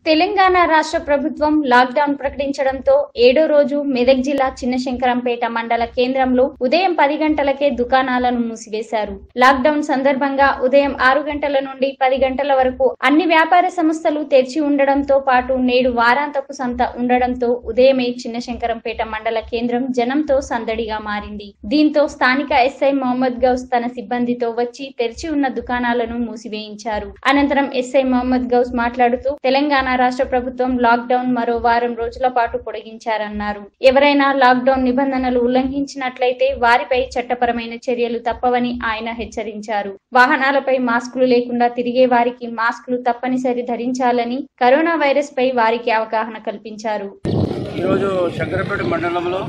తెలంగాణ రాష్ట్ర ప్రభుత్వం లాక్డౌన్ ప్రకటించడంతో ఏడో రోజు మెదక్ జిల్లా చిన్నశంకరంపేట మండల కేంద్రంలో ఉదయం పది గంటలకే దుకాణాలను మూసివేశారు లాక్డౌన్ సందర్భంగా ఉదయం ఆరు గంటల నుండి పది గంటల వరకు అన్ని వ్యాపార సంస్థలు తెరిచి ఉండడంతో పాటు నేడు వారాంతపు సంత ఉండడంతో ఉదయమే చిన్నశంకరంపేట మండల కేంద్రం జనంతో సందడిగా మారింది దీంతో స్థానిక ఎస్ఐ మొహమ్మద్ గౌస్ తన సిబ్బందితో వచ్చి తెరిచి ఉన్న దుకాణాలను మూసివేయించారు అనంతరం ఎస్ఐ మొహమ్మద్ గౌస్ మాట్లాడుతూ తెలంగాణ రాష్ట్ర ప్రభుత్వం లాక్ డౌన్ మరో వారం రోజుల పాటు పొడిగించారన్నారు ఎవరైనా లాక్ డౌన్ నిబంధనలు ఉల్లంఘించినట్లయితే వారిపై చట్టపరమైన చర్యలు తప్పవని ఆయన హెచ్చరించారు వాహనాలపై మాస్కులు లేకుండా తిరిగే వారికి మాస్కులు తప్పనిసరి ధరించాలని కరోనా వైరస్ పై వారికి అవగాహన కల్పించారు ఈరోజు శంకరపేట మండలంలో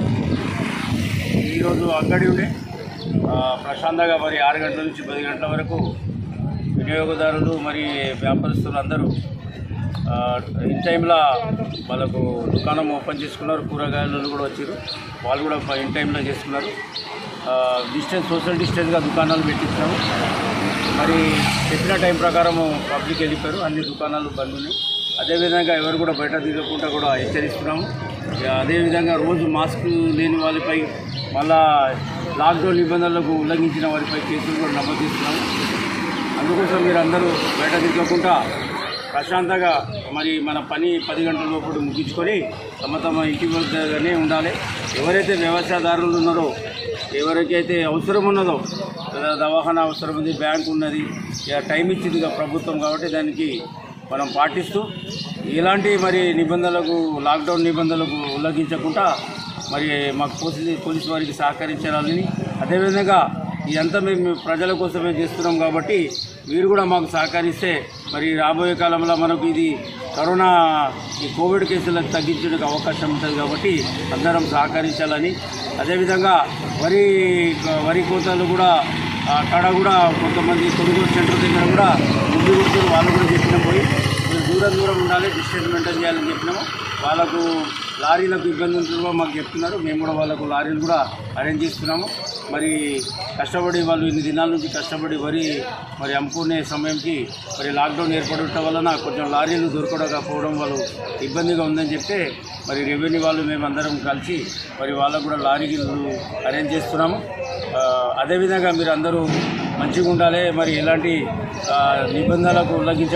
ఈరోజు అంగడి ఉండే ఆ, ప్రశాంతంగా మరి ఆరు గంటల నుంచి పది గంటల వరకు వినియోగదారులు మరి వ్యాపారస్తులు అందరూ ఆ, ఇన్ టైంలో వాళ్ళకు దుకాణం ఓపెన్ చేసుకున్నారు కూరగాయలు కూడా వచ్చారు వాళ్ళు కూడా ఇన్ టైంలో చేసుకున్నారు ఆ, డిస్టెన్స్ సోషల్ డిస్టెన్స్గా దుకాణాలు పెట్టించాము మరి చెప్పిన టైం ప్రకారం పబ్లిక్ వెళ్ళిపోయారు అన్ని దుకాణాలు బంద్ ఉన్నాయి అదేవిధంగా ఎవరు కూడా బయట తిరగకుండా కూడా హెచ్చరిస్తున్నాము ఇక అదేవిధంగా రోజు మాస్క్ లేని వాళ్ళపై మళ్ళా లాక్డౌన్ నిబంధనలకు ఉల్లంఘించిన వారిపై కేసులు కూడా నమోదు చేస్తున్నాము అందుకోసం మీరు అందరూ బయట తిరగకుండా ప్రశాంతంగా మరి మన పని పది గంటల లోపల ముగించుకొని తమ తమ ఇంటి వద్దనే ఉండాలి ఎవరైతే వ్యవసాయదారులు ఉన్నారో ఎవరికైతే అవసరం ఉన్నదో లేదా దవాఖానా అవసరం ఉంది బ్యాంక్ ఉన్నది ఇక టైం ఇచ్చింది ఇక ప్రభుత్వం కాబట్టి దానికి మనం పాటిస్తూ ఇలాంటి మరి నిబంధనలకు లాక్డౌన్ నిబంధనలకు ఉల్లంఘించకుండా మరి మాకు పోలీసు పోలీసు వారికి సహకరించాలని అదేవిధంగా ఇదంతా మేము ప్రజల కోసమే చేస్తున్నాం కాబట్టి మీరు కూడా మాకు సహకరిస్తే మరి రాబోయే కాలంలో మనకు ఇది కరోనా ఈ కోవిడ్ కేసులకు తగ్గించడానికి అవకాశం ఉంటుంది కాబట్టి అందరం సహకరించాలని అదేవిధంగా వరి వరి కోతలు కూడా అక్కడ కూడా కొంతమంది కొనుగోలు సెంటర్ దగ్గర కూడా ముందు కూర్చొని వాళ్ళు కూడా చెప్పిన పోయి మీరు దూరం దూరం ఉండాలి డిస్టెన్స్ మెయింటైన్ చేయాలని చెప్పినాము వాళ్ళకు లారీలకు ఇబ్బంది ఉంటుందో మాకు చెప్తున్నారు మేము కూడా వాళ్ళకు లారీలు కూడా అరేంజ్ చేస్తున్నాము మరి కష్టపడి వాళ్ళు ఇన్ని దినాల నుంచి కష్టపడి వరి మరి అమ్ముకునే సమయంకి మరి లాక్డౌన్ ఏర్పడటం వలన కొంచెం లారీలు దొరకకపోవడం వాళ్ళు ఇబ్బందిగా ఉందని చెప్తే మరి రెవెన్యూ వాళ్ళు మేమందరం కలిసి మరి వాళ్ళకు కూడా లారీలు అరేంజ్ చేస్తున్నాము ఆ, అదేవిధంగా మీరు అందరూ మంచిగా ఉండాలి మరి ఎలాంటి ఆ, నిబంధనలకు ఉల్లంఘించ